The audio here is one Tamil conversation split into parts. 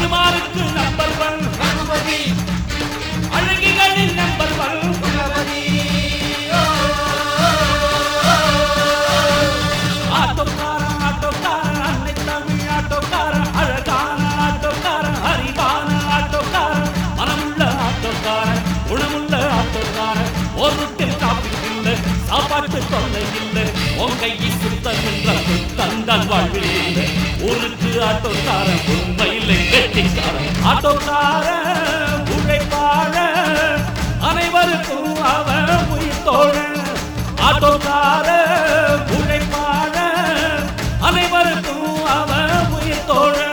அனுமாருக்கு நம்பர் ஒன் ரகுபதி அழகிகளின் நம்பர் ஒன் குலபதி ஆட்டோக்காரன் ஆட்டோக்காரன் அன்னை தமிழ் ஆட்டோக்காரன் அழகான ஆட்டோக்காரன் அறிவான ஆட்டோக்காரன் மனமுள்ள ஆட்டோக்காரன் குணமுள்ள ஆட்டோக்காரன் ஒரு டாபிக் இல்லை சாப்பாட்டு தொல்லை இல்லை உங்கையை சுத்தம் என்ற தந்தான் வாழ்வில் இல்லை ஊருக்கு ஆட்டோக்காரன் உண்மையில் கெட்டிக்காரன் ஆட்டோக்காரன் உழைப்பாள அனைவருக்கும் அவன் உயிர் தோழன் ஆட்டோக்கார உழைப்பாள அனைவருக்கும் அவன் உயிர் தோழன்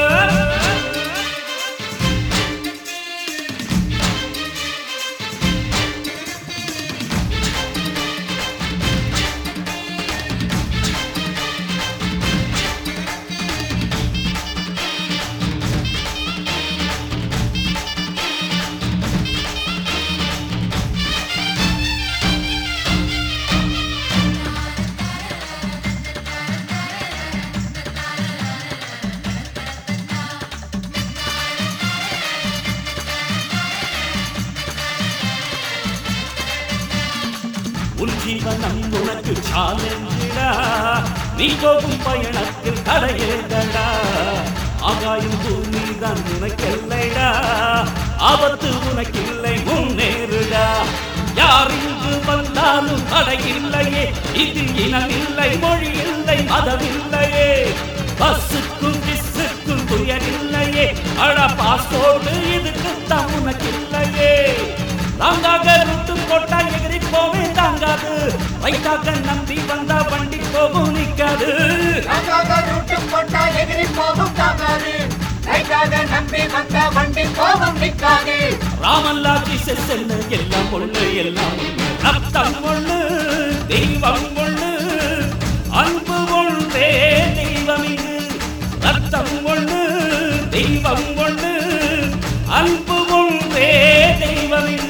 உன் ஜீவனம் உனக்கு சாலஞ்சிடா நீ போகும் பயணத்தில் தடையேதடா ஆகாயம் பூமிதான் உனக்கெல்லைடா ஆபத்து உனக்கில்லை முன்னேறுடா யார் இங்கு வந்தாலும் தடையில்லையே இதில் இனம் இல்லை மொழி இல்லை மதம் இல்லையே பஸ்ஸுக்கும் கிஸ்ஸுக்கும் துயரில்லையே அட பாஸ்போர்ட் இதுக்குத்தான் உனக்கில்லையே தாங்காக ரூட்டு போட்டா எகிரி போவே தாங்காது ரைட்டாக நம்பி வந்தா வண்டி போகும் நிக்காது ரகாக ரூட்டு போட்டா எதிரி போகும் தாங்காது ரைட்டாக நம்பி வந்த வண்டி போகும் நிற்காது ராமல்லாஜி செல்ல எல்லாம் ஒண்ணு எல்லாம் ஒண்ணு ரத்தம் ஒண்ணு தெய்வம் ஒண்ணு அன்பு ஒன்றே தெய்வம் இங்கு ரத்தம் ஒண்ணு தெய்வம் ஒண்ணு அன்பு ஒன்றே தெய்வம் இங்கு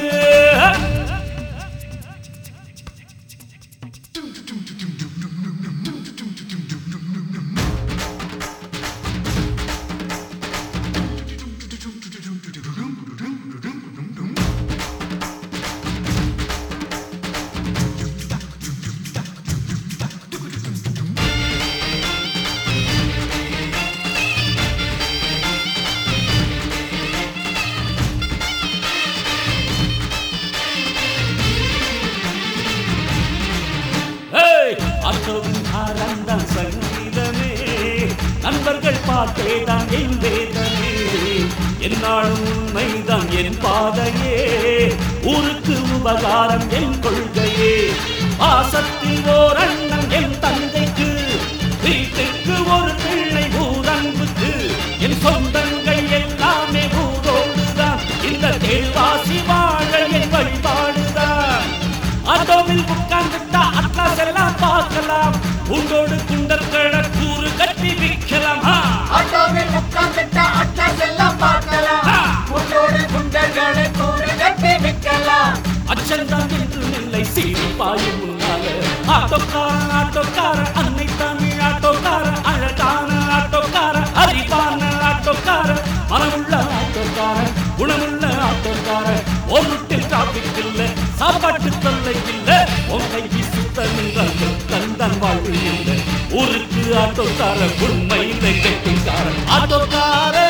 ஏய், அத்தோவின் ஆரம்பம் சங்கீதமே நண்பர்கள் பாட்டேதான் என் வேதமே என்னாலும் உண்மைதான் என் பாதையே ஊருக்கு உபகாரம் என் கொள்கையே பாசத்தில் ஓர் அண்ணன் என் தந்தைக்கு வீட்டுக்கு ஒரு பிள்ளை ஊரன்புக்கு என் சொந்தங்கள் எல்லாமே ஊரோடுதான் இந்த தேவாசி வாழ என் வழிபாடுதான் அதோவில் உட்கார்ந்துட்டா அட்லாஸ் எல்லாம் பார்க்கலாம் உங்களோடு குண்டர்கள கூறு கட்டி விற்கலாம் ஆ. ஆட்டோவில் உட்கார்ந்துட்ட அட்லாஸ் எல்லாம் பார்க்கலாம் ஆ. உன்னோடு குண்டர்களை கூறு கட்டி விற்கலாம் அச்சந்தான் என்று இல்லை சீரி பாயும் முன்னால ஆட்டோக்காரன் ஆட்டோக்காரன் அன்னை தமிழ் ஆட்டோக்காரன் அழகான ஆட்டோக்காரன் அறிவான ஆட்டோக்காரன் மனமுள்ள ஆட்டோக்காரன் குணமுள்ள ஆட்டோக்காரன் ஒரு டிராபிக் இல்ல சாப்பாட்டு தொல்லை இல்ல உங்கை சுத்தம் என்றால் தந்தன் வாழ்வு இல்லை ஊருக்கு ஆட்டோக்காரன் உண்மை கெட்டிக்காரன் ஆட்டோக்காரன்